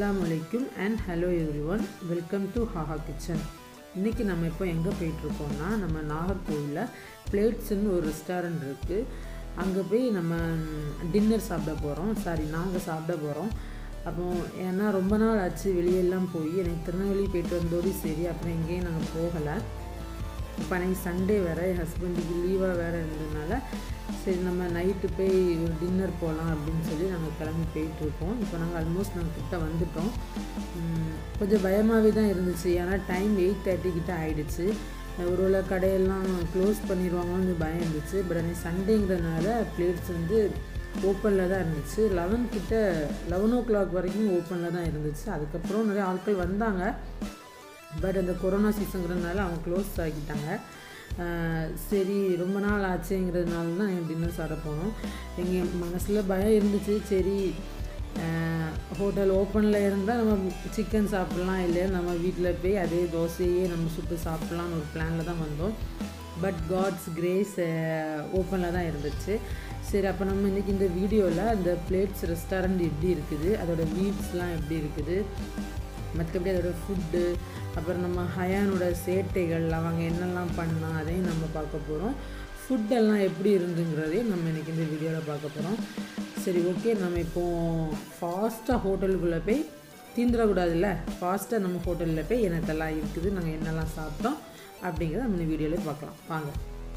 அஸ்ஸலாமு அலைக்கும் and hello every one welcome to haha kitchen இன்றைக்கி நம்ம இப்போ எங்கே போயிட்டுருக்கோம்னா நம்ம நாகர்கோவிலில் பிளேட்ஸ்னு ஒரு ரெஸ்டாரண்ட் இருக்குது அங்கே போய் நம்ம டின்னர் சாப்பிட போகிறோம் சாரி நாங்கள் சாப்பிட போகிறோம் அப்போ ஏன்னா ரொம்ப நாள் ஆச்சு வெளியெல்லாம் போய் எனக்கு திருநெல்வேலி போயிட்டு வந்தோடு சரி அப்புறம் எங்கேயும் நாங்கள் போகலை இப்போ அன்றைக்கி சண்டே வேறு என் ஹஸ்பண்டுக்கு லீவாக வேறு இருந்ததுனால சரி நம்ம நைட்டு போய் ஒரு டின்னர் போகலாம் அப்படின்னு சொல்லி நாங்கள் கிளம்பி போயிட்டுருக்கோம் இப்போ நாங்கள் ஆல்மோஸ்ட் நாங்கள் கிட்ட வந்துட்டோம் உம், கொஞ்சம் பயமாகவே தான் இருந்துச்சு ஏன்னா டைம் எயிட் தேர்ட்டி கிட்ட ஆயிடுச்சு ஒருவேளை கடையெல்லாம் க்ளோஸ் பண்ணிடுவாங்கன்னு பயம் இருந்துச்சு பட் அன்றைக்கி சண்டேங்கிறதுனால பிளேட்ஸ் வந்து ஓப்பனில் தான் இருந்துச்சு லெவன் கிட்ட லெவன் ஓ கிளாக் வரைக்கும் ஓப்பனில் தான் இருந்துச்சு அதுக்கப்புறம் நிறைய ஆட்கள் வந்தாங்க பட் அந்த கொரோனா சீசனுங்கிறதுனால அவங்க க்ளோஸ் ஆக்கிட்டாங்க ஆஹ் சரி ரொம்ப நாள் ஆச்சுங்கிறதுனால தான் எங்கள் டின்னர் சாப்பிட போனோம் எங்கள் மனசில் பயம் இருந்துச்சு சரி ஹோட்டல் ஓப்பனில் இருந்தால் நம்ம சிக்கன் சாப்பிட்லாம் இல்லையா நம்ம வீட்டில் போய் அதே தோசையே நம்ம சுட்டு சாப்பிட்லான்னு ஒரு பிளானில் தான் வந்தோம் பட் காட்ஸ் கிரேஸ் ஓப்பனில் தான் இருந்துச்சு சரி அப்போ நம்ம இன்றைக்கி இந்த வீடியோவில் அந்த பிளேட்ஸ் ரெஸ்டாரண்ட் எப்படி இருக்குது அதோட வீட்ஸ்லாம் எப்படி இருக்குது மற்றபடி அதோட ஃபுட்டு அப்புறம் நம்ம ஹயானோட சேட்டைகள் அவங்க என்னெல்லாம் பண்ணா அதையும் நம்ம பார்க்க போகிறோம் ஃபுட்டெல்லாம் எப்படி இருந்துங்கிறதையும் நம்ம இன்றைக்கி இந்த வீடியோவில் பார்க்க போகிறோம் சரி ஓகே நம்ம இப்போது ஃபாஸ்ட்டாக ஹோட்டலுக்குள்ளே போய் தீந்துடக்கூடாதுல்ல ஃபாஸ்ட்டாக நம்ம ஹோட்டலில் போய் என்னத்தெல்லாம் இருக்குது நாங்கள் என்னெல்லாம் சாப்பிட்டோம் அப்படிங்கிறத நம்ம இந்த வீடியோவில் பார்க்கலாம் வாங்க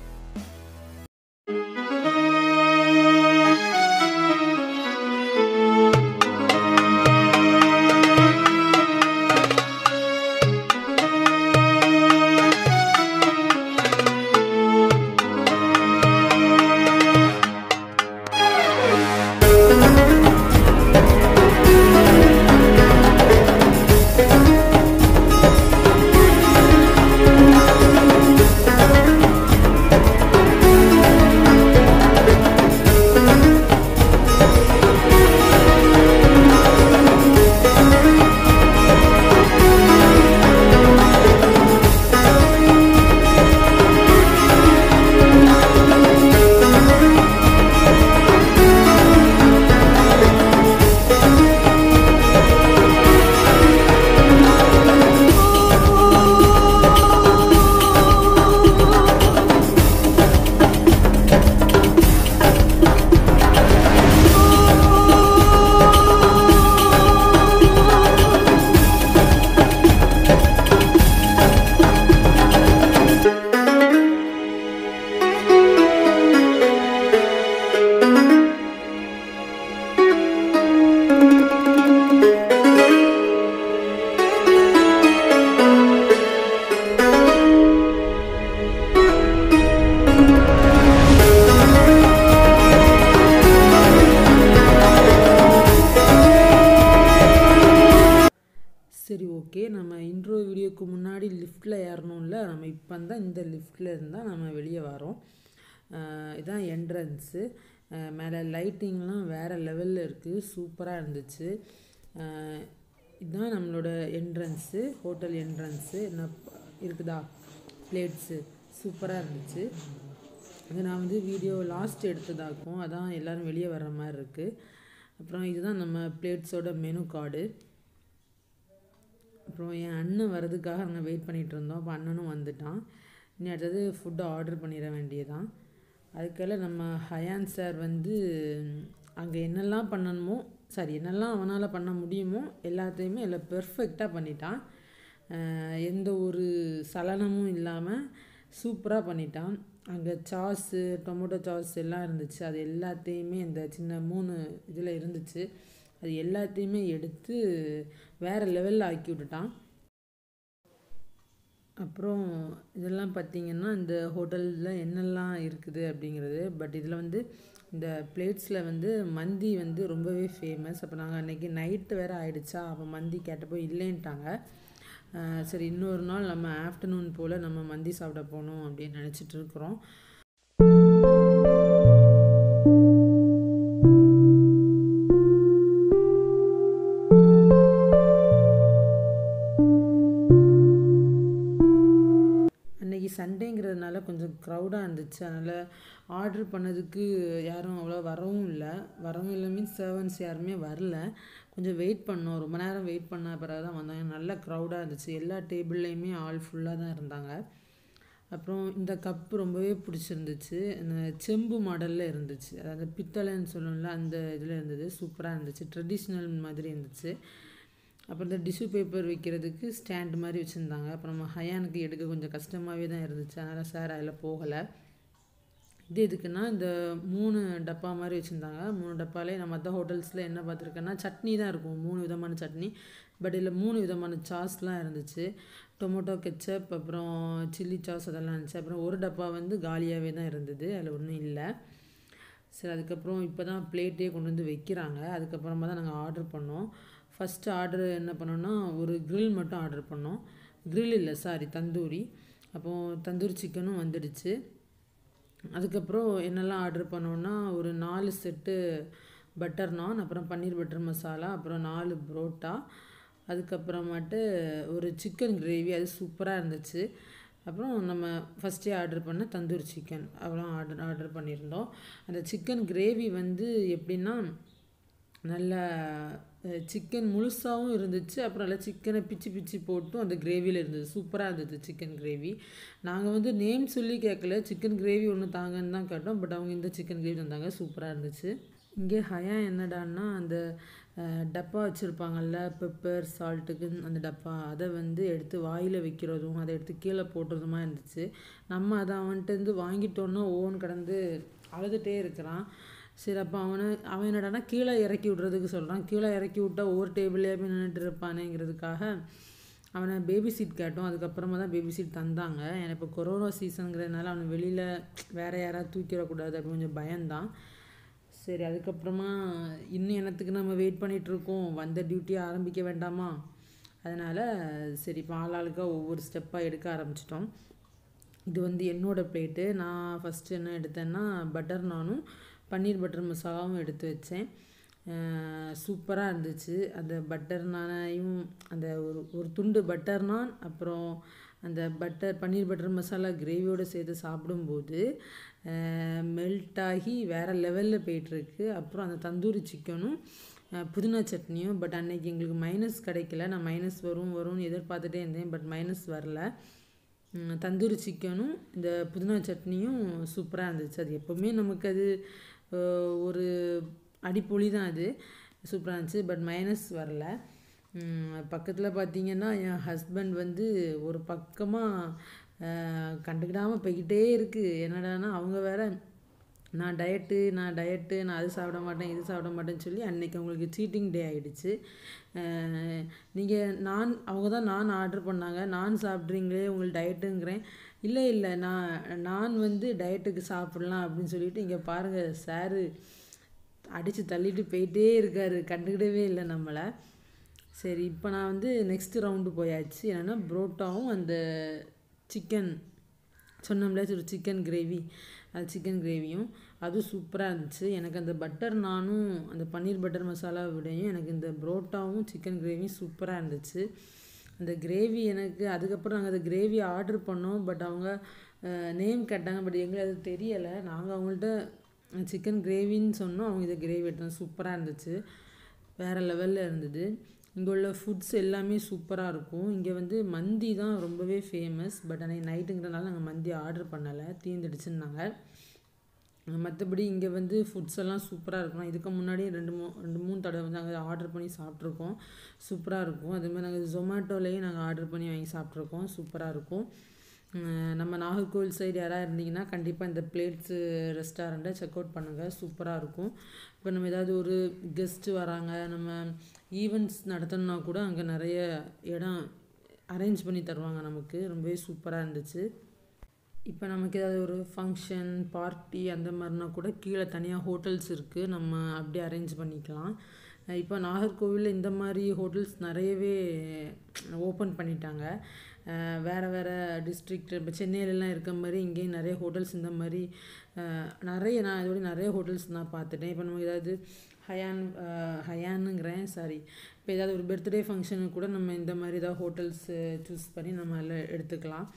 சரி ஓகே நம்ம இன்ட்ரோ வீடியோக்கு முன்னாடி லிஃப்ட்டில் ஏறணும்ல நம்ம இப்போ தான் இந்த லிஃப்ட்டில் இருந்தால் நம்ம வெளியே வரோம் ஆஹ் இதான் என்ட்ரன்ஸு மேலே லைட்டிங்லாம் வேறு லெவலில் இருக்குது சூப்பராக இருந்துச்சு ஆஹ் இதுதான் நம்மளோட என்ட்ரன்ஸு ஹோட்டல் என்ட்ரன்ஸு என்ன ப- இருக்குதா பிளேட்ஸு சூப்பராக இருந்துச்சு அது நான் வந்து வீடியோ லாஸ்ட் எடுத்ததாக்கும் அதான் எல்லோரும் வெளியே வர்ற மாதிரி இருக்குது அப்புறம் இதுதான் நம்ம பிளேட்ஸோட மெனு கார்டு அப்புறம் என் அண்ணன் வர்றதுக்காக நாங்கள் வெயிட் பண்ணிகிட்டு இருந்தோம் அப்போ அண்ணனும் வந்துட்டான் இனி அடுத்தது ஃபுட்டு ஆர்டர் பண்ணிட வேண்டியதான் அதுக்கெல்லாம் நம்ம ஹயான் சார் வந்து அங்கே என்னெல்லாம் பண்ணணுமோ சாரி என்னெல்லாம் அவனால் பண்ண முடியுமோ எல்லாத்தையுமே எல்லாம் பெர்ஃபெக்டாக பண்ணிட்டான் அஹ் எந்த ஒரு சலனமும் இல்லாமல் சூப்பராக பண்ணிட்டான் அங்கே சாஸு டொமேட்டோ சாஸ் எல்லாம் இருந்துச்சு அது எல்லாத்தையுமே இந்த சின்ன மூணு இதில் இருந்துச்சு அது எல்லாத்தையுமே எடுத்து வேறு லெவலில் ஆக்கி விட்டுட்டான் அப்புறம் இதெல்லாம் பார்த்தீங்கன்னா இந்த ஹோட்டலில் என்னெல்லாம் இருக்குது அப்படிங்கிறது பட் இதில் வந்து இந்த பிளேட்ஸில் வந்து மந்தி வந்து ரொம்பவே ஃபேமஸ் அப்போ நாங்கள் அன்றைக்கி நைட்டு வேறு ஆயிடுச்சா அப்போ மந்தி கேட்டப்போ இல்லைன்ட்டாங்க அஹ் சரி இன்னொரு நாள் நம்ம ஆஃப்டர்நூன் போல் நம்ம மந்தி சாப்பிட போகணும் அப்படின்னு நினச்சிட்டு இருக்கிறோம் சண்டேங்கிறதுனால கொஞ்சம் க்ரௌடாக இருந்துச்சு அதனால் ஆர்டர் பண்ணதுக்கு யாரும் அவ்வளோ வரவும் இல்லை வரவும் இல்லை மீன்ஸ் சர்வன்ஸ் யாருமே வரல கொஞ்சம் வெயிட் பண்ணோம் ரொம்ப நேரம் வெயிட் பண்ண பிறகு தான் வந்தாங்க நல்ல க்ரௌடாக இருந்துச்சு எல்லா டேபிள்லேயுமே ஆள் ஃபுல்லாக தான் இருந்தாங்க அப்புறம் இந்த கப்பு ரொம்பவே பிடிச்சிருந்துச்சு இந்த செம்பு மாடலில் இருந்துச்சு அதாவது பித்தளைன்னு சொல்லணும்ல அந்த இதில் இருந்தது சூப்பராக இருந்துச்சு ட்ரெடிஷ்னல் மாதிரி இருந்துச்சு அப்புறம் இந்த டிஷ்யூ பேப்பர் வைக்கிறதுக்கு ஸ்டாண்ட் மாதிரி வச்சுருந்தாங்க அப்புறம் நம்ம ஹயானுக்கு எடுக்க கொஞ்சம் கஷ்டமாகவே தான் இருந்துச்சு அதனால் சார் அதில் போகலை இது எதுக்குன்னா இந்த மூணு டப்பா மாதிரி வச்சுருந்தாங்க மூணு டப்பாலே நான் மற்ற ஹோட்டல்ஸில் என்ன பார்த்துருக்கேன்னா சட்னி தான் இருக்கும் மூணு விதமான சட்னி பட் இதில் மூணு விதமான சாஸ்லாம் இருந்துச்சு டொமேட்டோ கெச்சப் அப்புறம் சில்லி சாஸ் அதெல்லாம் இருந்துச்சு அப்புறம் ஒரு டப்பா வந்து காலியாகவே தான் இருந்தது அதில் ஒன்றும் இல்லை சரி அதுக்கப்புறம் இப்போ தான் பிளேட்டே கொண்டு வந்து வைக்கிறாங்க அதுக்கப்புறமா தான் நாங்கள் ஆர்டர் பண்ணோம் ஃபஸ்ட்டு ஆர்டர் என்ன பண்ணோன்னா ஒரு க்ரில் மட்டும் ஆர்டர் பண்ணோம் க்ரில் இல்லை சாரி தந்தூரி அப்போது தந்தூரி சிக்கனும் வந்துடுச்சு அதுக்கப்புறம் என்னெல்லாம் ஆர்டர் பண்ணோன்னா ஒரு நாலு செட்டு பட்டர் நான் அப்புறம் பன்னீர் பட்டர் மசாலா அப்புறம் நாலு புரோட்டா அதுக்கப்புறமாட்டு ஒரு சிக்கன் கிரேவி அது சூப்பராக இருந்துச்சு அப்புறம் நம்ம ஃபஸ்ட்டே ஆர்டர் பண்ண தந்தூரி சிக்கன் அவ்வளோ ஆர்டர் ஆர்டர் பண்ணியிருந்தோம் அந்த சிக்கன் கிரேவி வந்து எப்படின்னா நல்ல சிக்கன் முழுசாகவும் இருந்துச்சு அப்புறம் நல்லா சிக்கனை பிச்சு பிச்சு போட்டும் அந்த கிரேவியில் இருந்தது சூப்பராக இருந்தது சிக்கன் கிரேவி நாங்கள் வந்து நேம் சொல்லி கேட்கல சிக்கன் கிரேவி ஒன்று தாங்கன்னு தான் கேட்டோம் பட் அவங்க இந்த சிக்கன் கிரேவி தந்தாங்க சூப்பராக இருந்துச்சு இங்கே ஹயா என்னடான்னா அந்த டப்பா வச்சுருப்பாங்கல்ல பெப்பர் சால்ட்டுக்கு அந்த டப்பா அதை வந்து எடுத்து வாயில் வைக்கிறதும் அதை எடுத்து கீழே போடுறதுமா இருந்துச்சு நம்ம அதை அவன்கிட்ட இருந்து வாங்கிட்டோன்னா ஓன் கடந்து அழுதுகிட்டே இருக்கிறான் சரி அப்போ அவனை அவன் என்னடானா கீழே இறக்கி விட்றதுக்கு சொல்கிறான் கீழே இறக்கி விட்டால் ஒவ்வொரு டேபிள்லேயே போய் நின்றுட்டு இருப்பானேங்கிறதுக்காக அவனை பேபி சீட் கேட்டோம் அதுக்கப்புறமா தான் பேபி சீட் தந்தாங்க எனக்கு இப்போ கொரோனா சீசனுங்கிறதுனால அவனை வெளியில் வேறு யாராவது தூக்கிடக்கூடாது அப்படி கொஞ்சம் பயந்தான் சரி அதுக்கப்புறமா இன்னும் என்னத்துக்கு நம்ம வெயிட் பண்ணிகிட்ருக்கோம் வந்த டியூட்டியை ஆரம்பிக்க வேண்டாமா அதனால் சரி இப்போ ஆளாளுக்காக ஒவ்வொரு ஸ்டெப்பாக எடுக்க ஆரம்பிச்சிட்டோம் இது வந்து என்னோடய பிளேட்டு நான் ஃபஸ்ட்டு என்ன எடுத்தேன்னா பட்டர் நானும் பன்னீர் பட்டர் மசாலாவும் எடுத்து வச்சேன் சூப்பராக இருந்துச்சு அந்த பட்டர் நானையும் அந்த ஒரு ஒரு துண்டு பட்டர் நான் அப்புறம் அந்த பட்டர் பன்னீர் பட்டர் மசாலா கிரேவியோடு சேர்த்து சாப்பிடும்போது மெல்ட் ஆகி வேறு லெவலில் போயிட்டுருக்கு அப்புறம் அந்த தந்தூரி சிக்கனும் புதினா சட்னியும் பட் அன்னைக்கு எங்களுக்கு மைனஸ் கிடைக்கல நான் மைனஸ் வரும் வரும்னு எதிர்பார்த்துட்டே இருந்தேன் பட் மைனஸ் வரல தந்தூரி சிக்கனும் இந்த புதினா சட்னியும் சூப்பராக இருந்துச்சு அது எப்போவுமே நமக்கு அது ஒரு அடிப்பொலி தான் அது சூப்பராக இருந்துச்சு பட் மைனஸ் வரல பக்கத்தில் பார்த்தீங்கன்னா என் ஹஸ்பண்ட் வந்து ஒரு பக்கமாக கண்டுக்கிடாமல் போய்கிட்டே இருக்குது என்னடானா அவங்க வேற நான் டயட்டு நான் டயட்டு நான் அது சாப்பிட மாட்டேன் இது சாப்பிட மாட்டேன்னு சொல்லி அன்றைக்கி அவங்களுக்கு சீட்டிங் டே ஆகிடுச்சு நீங்கள் நான் அவங்க தான் நான் ஆர்டர் பண்ணாங்க நான் சாப்பிட்றீங்களே உங்களுக்கு டயட்டுங்கிறேன் இல்லை இல்லை நான் நான் வந்து டயட்டுக்கு சாப்பிட்லாம் அப்படின்னு சொல்லிட்டு இங்கே பாருங்கள் சாரு அடித்து தள்ளிட்டு போயிட்டே இருக்கார் கண்டுக்கிடவே இல்லை நம்மளை சரி இப்போ நான் வந்து நெக்ஸ்ட் ரவுண்டு போயாச்சு என்னென்னா புரோட்டாவும் அந்த சிக்கன் சொன்னோம்ல ஒரு சிக்கன் கிரேவி அது சிக்கன் கிரேவியும் அதுவும் சூப்பராக இருந்துச்சு எனக்கு அந்த பட்டர் நானும் அந்த பன்னீர் பட்டர் மசாலா விடையும் எனக்கு இந்த புரோட்டாவும் சிக்கன் கிரேவியும் சூப்பராக இருந்துச்சு அந்த கிரேவி எனக்கு அதுக்கப்புறம் நாங்கள் அந்த கிரேவி ஆர்டர் பண்ணோம் பட் அவங்க நேம் கேட்டாங்க பட் எங்களுக்கு அது தெரியலை நாங்கள் அவங்கள்ட்ட சிக்கன் கிரேவின்னு சொன்னோம் அவங்க இதை கிரேவி எடுத்தாங்க சூப்பராக இருந்துச்சு வேறு லெவலில் இருந்தது இங்கே உள்ள ஃபுட்ஸ் எல்லாமே சூப்பராக இருக்கும் இங்கே வந்து மந்தி தான் ரொம்பவே ஃபேமஸ் பட் ஆனால் நைட்டுங்கிறனால நாங்கள் மந்தி ஆர்டர் பண்ணலை தீர்ந்துடுச்சுன்னாங்க மற்றபடி இங்கே வந்து ஃபுட்ஸ் எல்லாம் சூப்பராக இருக்கும் இதுக்கு முன்னாடி ரெண்டு மூ ரெண்டு மூணு தடவை வந்து நாங்கள் ஆர்டர் பண்ணி சாப்பிட்ருக்கோம் சூப்பராக இருக்கும் அதுமாதிரி நாங்கள் ஜொமேட்டோலேயும் நாங்கள் ஆர்டர் பண்ணி வாங்கி சாப்பிட்ருக்கோம் சூப்பராக இருக்கும் நம்ம நாகர்கோவில் சைடு யாராவது இருந்தீங்கன்னா கண்டிப்பாக இந்த பிளேட்ஸு ரெஸ்டாரண்ட்டை செக் அவுட் பண்ணுங்கள் சூப்பராக இருக்கும் இப்போ நம்ம ஏதாவது ஒரு கெஸ்ட்டு வராங்க நம்ம ஈவெண்ட்ஸ் நடத்தணுன்னா கூட அங்கே நிறைய இடம் அரேஞ்ச் பண்ணி தருவாங்க நமக்கு ரொம்பவே சூப்பராக இருந்துச்சு இப்போ நமக்கு ஏதாவது ஒரு ஃபங்க்ஷன் பார்ட்டி அந்த மாதிரினா கூட கீழே தனியாக ஹோட்டல்ஸ் இருக்குது நம்ம அப்படியே அரேஞ்ச் பண்ணிக்கலாம் இப்போ நாகர்கோவிலில் இந்த மாதிரி ஹோட்டல்ஸ் நிறையவே ஓப்பன் பண்ணிட்டாங்க வேறு வேறு டிஸ்ட்ரிக்ட் இப்போ சென்னையிலலாம் இருக்க மாதிரி இங்கேயும் நிறைய ஹோட்டல்ஸ் இந்த மாதிரி நிறைய நான் இதோட நிறைய ஹோட்டல்ஸ் நான் பார்த்துட்டேன் இப்போ நமக்கு ஏதாவது ஹயான் ஹயானுங்கிறேன் சாரி இப்போ ஏதாவது ஒரு பர்த்டே ஃபங்க்ஷனுக்கு கூட நம்ம இந்த மாதிரி ஏதாவது ஹோட்டல்ஸ் சூஸ் பண்ணி நம்ம அதில் எடுத்துக்கலாம்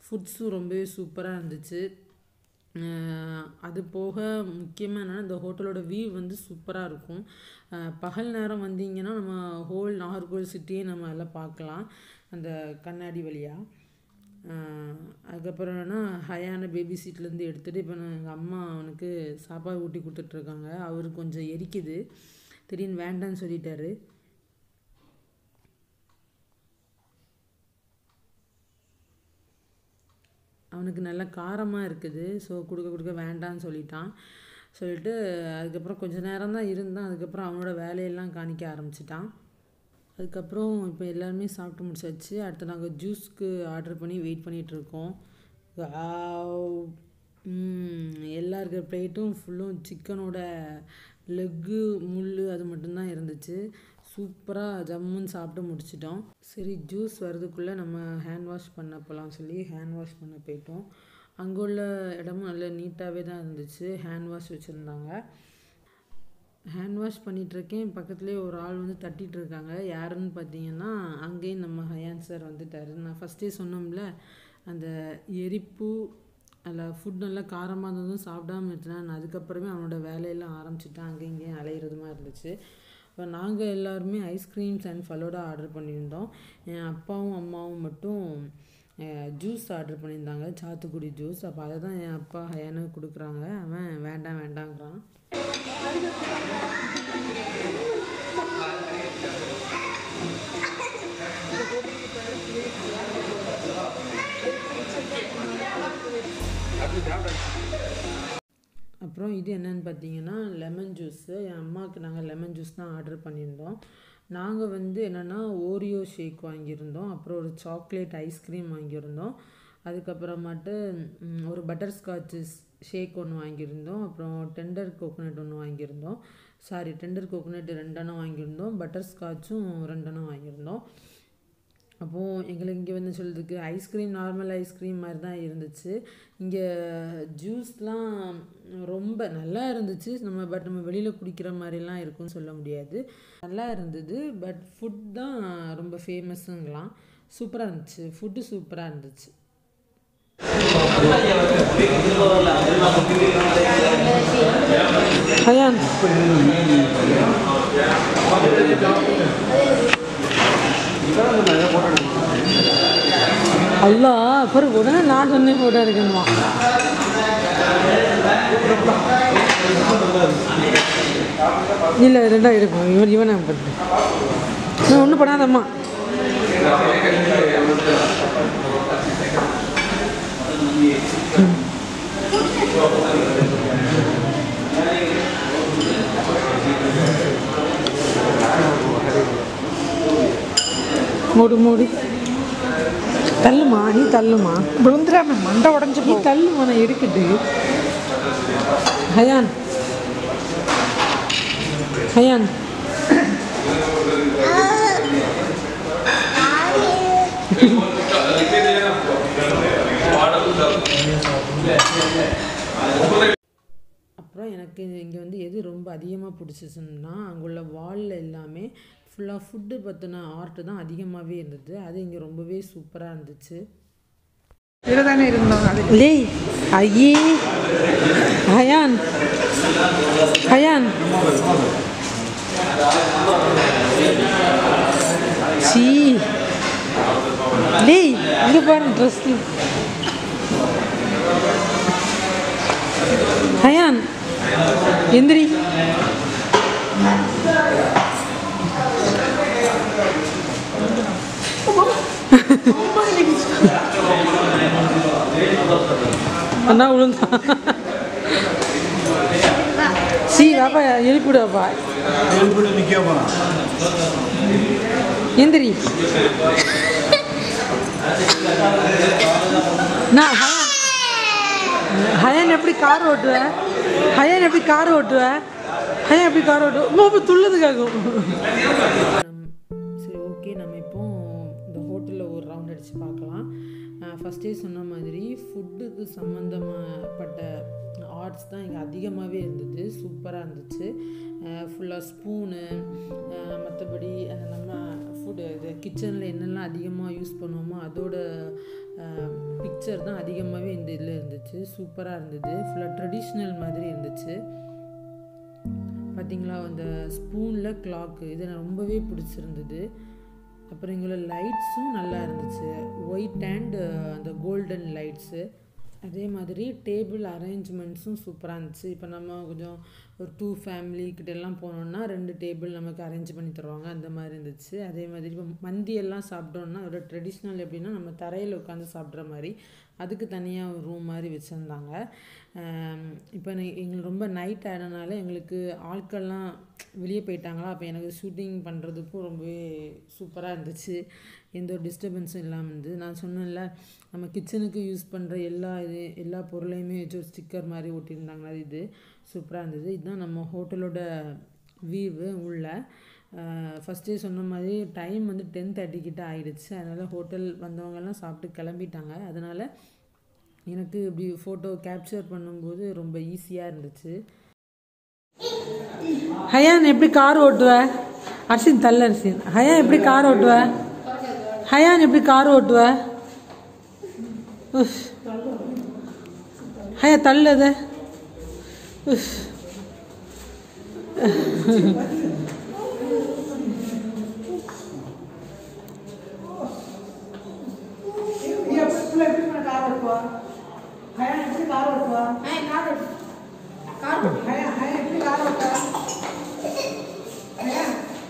ஃபுட்ஸும் ரொம்பவே சூப்பராக இருந்துச்சு அஹ் அது போக முக்கியமாக என்னென்னா இந்த ஹோட்டலோட வியூ வந்து சூப்பராக இருக்கும் அஹ் பகல் நேரம் வந்தீங்கன்னா நம்ம ஹோல் நாகர்கோவில் சிட்டியே நம்ம எல்லாம் பார்க்கலாம் அந்த கண்ணாடி வழியாக அதுக்கப்புறம் என்னன்னா ஹயான பேபி சீட்லேருந்து எடுத்துகிட்டு இப்போ நான் எங்கள் அம்மா அவனுக்கு சாப்பாடு ஊட்டி கொடுத்துட்ருக்காங்க அவருக்கு கொஞ்சம் எரிக்குது திடீர்னு வேண்டான்னு சொல்லிட்டாரு அவனுக்கு நல்ல காரமாக இருக்குது ஸோ கொடுக்க கொடுக்க வேண்டான்னு சொல்லிட்டான் சொல்லிட்டு அதுக்கப்புறம் கொஞ்ச நேரம் தான் இருந்தான் அதுக்கப்புறம் அவனோட வேலையெல்லாம் காணிக்க ஆரம்பிச்சிட்டான் அதுக்கப்புறம் இப்போ எல்லாருமே சாப்பிட்டு முடிச்சாச்சு அடுத்து நாங்கள் ஜூஸ்க்கு ஆர்டர் பண்ணி வெயிட் பண்ணிகிட்ருக்கோம் எல்லா இருக்கிற பிளேட்டும் ஃபுல்லும் சிக்கனோட லெக்கு முள் அது மட்டும்தான் இருந்துச்சு சூப்பராக ஜம்முன்னு சாப்பிட்டு முடிச்சிட்டோம் சரி ஜூஸ் வர்றதுக்குள்ளே நம்ம ஹேண்ட் வாஷ் பண்ண போகலாம் சொல்லி ஹேண்ட் வாஷ் பண்ண போயிட்டோம் அங்கே உள்ள இடமும் நல்ல நீட்டாகவே தான் இருந்துச்சு ஹேண்ட் வாஷ் வச்சுருந்தாங்க ஹேண்ட் வாஷ் பண்ணிகிட்ருக்கேன் பக்கத்துலேயே ஒரு ஆள் வந்து தட்டிட்டு இருக்காங்க யாருன்னு பார்த்தீங்கன்னா அங்கேயும் நம்ம ஹயான் சார் வந்துட்டார் நான் ஃபஸ்ட்டே சொன்னோம்ல அந்த எரிப்பு அதில் ஃபுட் நல்லா காரமாக இருந்ததும் சாப்பிடாம இருந்தேன் நான் அதுக்கப்புறமே அவனோட வேலையெல்லாம் ஆரம்பிச்சிட்டேன் அங்கே இங்கேயும் அலையிறது மாதிரி இருந்துச்சு இப்போ நாங்கள் எல்லாருமே ஐஸ்கிரீம்ஸ் அண்ட் ஃபலோடா ஆர்டர் பண்ணியிருந்தோம் என் அப்பாவும் அம்மாவும் மட்டும் ஜூஸ் ஆர்டர் பண்ணியிருந்தாங்க சாத்துக்குடி ஜூஸ் அப்போ அதை தான் என் அப்பா ஹயானுக்கு கொடுக்குறாங்க அவன் வேண்டாம் வேண்டாங்கிறான் அப்புறம் இது என்னன்னு பார்த்தீங்கன்னா லெமன் ஜூஸு என் அம்மாவுக்கு நாங்கள் லெமன் ஜூஸ் தான் ஆர்டர் பண்ணியிருந்தோம் நாங்கள் வந்து என்னென்னா ஓரியோ ஷேக் வாங்கியிருந்தோம் அப்புறம் ஒரு சாக்லேட் ஐஸ்கிரீம் வாங்கியிருந்தோம் அதுக்கப்புறமாட்டு ம், ஒரு பட்டர்ஸ்காட்ச் ஷேக் ஒன்று வாங்கியிருந்தோம் அப்புறம் டெண்டர் கோகோனட் ஒன்று வாங்கியிருந்தோம் சாரி டெண்டர் கோகோனட் ரெண்டெண்ணம் வாங்கியிருந்தோம் பட்டர்ஸ்காட்சும் ரெண்டெண்ணம் வாங்கியிருந்தோம் அப்போது எங்களுக்கு இங்கே வந்து சொல்கிறதுக்கு ஐஸ்கிரீம் நார்மல் ஐஸ்கிரீம் மாதிரி தான் இருந்துச்சு இங்கே ஜூஸ்லாம் ரொம்ப நல்லா இருந்துச்சு நம்ம பட் நம்ம வெளியில் குடிக்கிற மாதிரிலாம் இருக்கும்னு சொல்ல முடியாது நல்லா இருந்தது பட் ஃபுட் தான் ரொம்ப ஃபேமஸுங்களாம் சூப்பராக இருந்துச்சு ஃபுட்டு சூப்பராக இருந்துச்சு ஹயான் அல்லா அப்புறம் உடனே நான் சொன்னேன் ஃபோட்டோ எடுக்கணுமா இல்லை ரெண்டா எடுக்கும் இவன் இவனை பண்ணு நான் ஒன்றும் பண்ணாதம்மா மூடு மூடு தள்ளுமா நீ தள்ளுமா விழுந்துடாம மண்டை உடஞ்சி நீ தள்ளுமா நான் எடுக்கட்டு ஹயான் ஹயான் அப்புறம் எனக்கு இங்கே வந்து எது ரொம்ப அதிகமாக பிடிச்சிச்சுன்னா அங்குள்ள வாலில் எல்லாமே ஃபுல்லாக ஃபுட்டு பற்றின ஆர்ட் தான் அதிகமாகவே இருந்தது அது இங்கே ரொம்பவே சூப்பராக இருந்துச்சு இதில் தானே இருந்தோம் அது லே ஐயே ஹயான் ஹயான் சீ லே இங்கே பாரு ட்ரெஸ் ஹயான் எந்திரி அண்ணா விழுந்தா சீ வாப்பா எழுப்பிடுவாப்பா எழுப்பிட நிற்க போகிறான் எந்திரி நான் ஹயான் ஹயான் எப்படி கார் ஓட்டுவ ஹயான் எப்படி கார் ஓட்டுவ ஹயான் எப்படி கார் ஓட்டுவ ரொம்ப துள்ளது கேட்கும் சரி ஓகே நம்ம இப்போ இந்த ஹோட்டலில் ஒரு ரவுண்ட் அடித்து பார்க்கலாம் ஃபஸ்ட்டே சொன்ன மாதிரி ஃபுட்டுக்கு சம்மந்தப்பட்ட ஆர்ட்ஸ் தான் இங்கே அதிகமாகவே இருந்தது சூப்பராக இருந்துச்சு ஃபுல்லாக ஸ்பூனு மற்றபடி நம்ம ஃபுட்டு இது கிச்சனில் என்னெல்லாம் அதிகமாக யூஸ் பண்ணுவோமோ அதோட பிக்சர் தான் அதிகமாகவே இந்த இதில் இருந்துச்சு சூப்பராக இருந்தது ஃபுல்லாக ட்ரெடிஷ்னல் மாதிரி இருந்துச்சு பார்த்தீங்களா அந்த ஸ்பூனில் கிளாக்கு இது எனக்கு ரொம்பவே பிடிச்சிருந்தது அப்புறம் இங்கே லைட்ஸும் நல்லா இருந்துச்சு ஒயிட் அண்ட் அந்த கோல்டன் லைட்ஸு அதே மாதிரி டேபிள் அரேஞ்ச்மெண்ட்ஸும் சூப்பராக இருந்துச்சு இப்போ நம்ம கொஞ்சம் ஒரு டூ ஃபேமிலி கிட்டெல்லாம் போனோம்னா ரெண்டு டேபிள் நமக்கு அரேஞ்ச் பண்ணி தருவாங்க அந்த மாதிரி இருந்துச்சு அதே மாதிரி இப்போ மந்தி எல்லாம் சாப்பிட்டோம்னா ஒரு ட்ரெடிஷ்னல் எப்படின்னா நம்ம தரையில் உட்காந்து சாப்பிட்ற மாதிரி அதுக்கு தனியாக ஒரு ரூம் மாதிரி வச்சுருந்தாங்க இப்போ எங்களுக்கு ரொம்ப நைட் ஆனனால எங்களுக்கு ஆட்கள்லாம் வெளியே போயிட்டாங்களா அப்போ எனக்கு ஷூட்டிங் பண்ணுறதுக்கும் ரொம்பவே சூப்பராக இருந்துச்சு எந்த ஒரு டிஸ்டர்பன்ஸும் இல்லாமல் இருந்தது நான் சொன்னேன்ல நம்ம கிச்சனுக்கு யூஸ் பண்ணுற எல்லா இது எல்லா பொருளையுமே வச்சு ஒரு ஸ்டிக்கர் மாதிரி ஒட்டியிருந்தாங்க அது இது சூப்பராக இருந்தது இதுதான் நம்ம ஹோட்டலோட வியூவு உள்ள ஃபஸ்ட்டே சொன்ன மாதிரி டைம் வந்து டென் தேர்ட்டி கிட்ட ஆயிடுச்சு அதனால் ஹோட்டல் வந்தவங்கெல்லாம் சாப்பிட்டு கிளம்பிட்டாங்க அதனால் எனக்கு இப்படி ஃபோட்டோ கேப்சர் பண்ணும்போது ரொம்ப ஈஸியாக இருந்துச்சு ஹயான் எப்படி கார் ஓட்டுவ அர்ஷின் தள்ள அர்ஷின் ஹயான் எப்படி கார் ஓட்டுவ ஹயான் எப்படி கார் ஓட்டுவ உஃப். ஹயா தள்ளுத உஃப். கார் ஓட்டுவா ஹயா எப்படி கார் ஓட்டுவா ஹயா ஹயா எப்படி கார் ஓட்டுவா ஹயா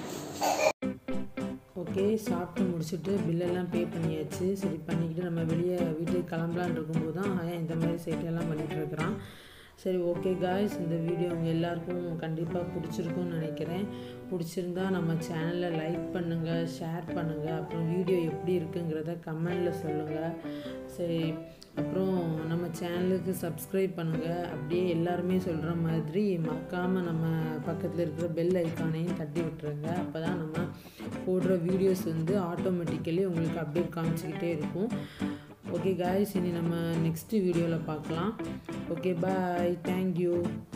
ஓகே சாப்பிட்டு முடிச்சுட்டு பில்லெல்லாம் பே பண்ணியாச்சு சரி பண்ணிக்கிட்டு நம்ம வெளியே வீட்டுக்கு கிளம்பலான்னு இருக்கும்போது தான் ஏன் இந்த மாதிரி சைட்டெல்லாம் பண்ணிகிட்டு இருக்கிறான் சரி ஓகே காய்ஸ் இந்த வீடியோ உங்கள் எல்லாருக்கும் கண்டிப்பாக பிடிச்சிருக்கும்னு நினைக்கிறேன் பிடிச்சிருந்தா நம்ம சேனலை லைக் பண்ணுங்கள் ஷேர் பண்ணுங்கள் அப்புறம் வீடியோ எப்படி இருக்குங்கிறத கமெண்டில் சொல்லுங்கள் சரி அப்புறம் நம்ம சேனலுக்கு சப்ஸ்கிரைப் பண்ணுங்கள் அப்படியே எல்லாருமே சொல்கிற மாதிரி மறக்காமல் நம்ம பக்கத்தில் இருக்கிற பெல் ஐக்கானையும் தட்டி விட்டுருங்க அப்போ தான் நம்ம போடுற வீடியோஸ் வந்து ஆட்டோமேட்டிக்கலி உங்களுக்கு அப்டேட் காமிச்சிக்கிட்டே இருக்கும் ஓகே காய்ஸ் இனி நம்ம நெக்ஸ்ட் வீடியோவில் பார்க்கலாம் ஓகே பாய் தேங்க்யூ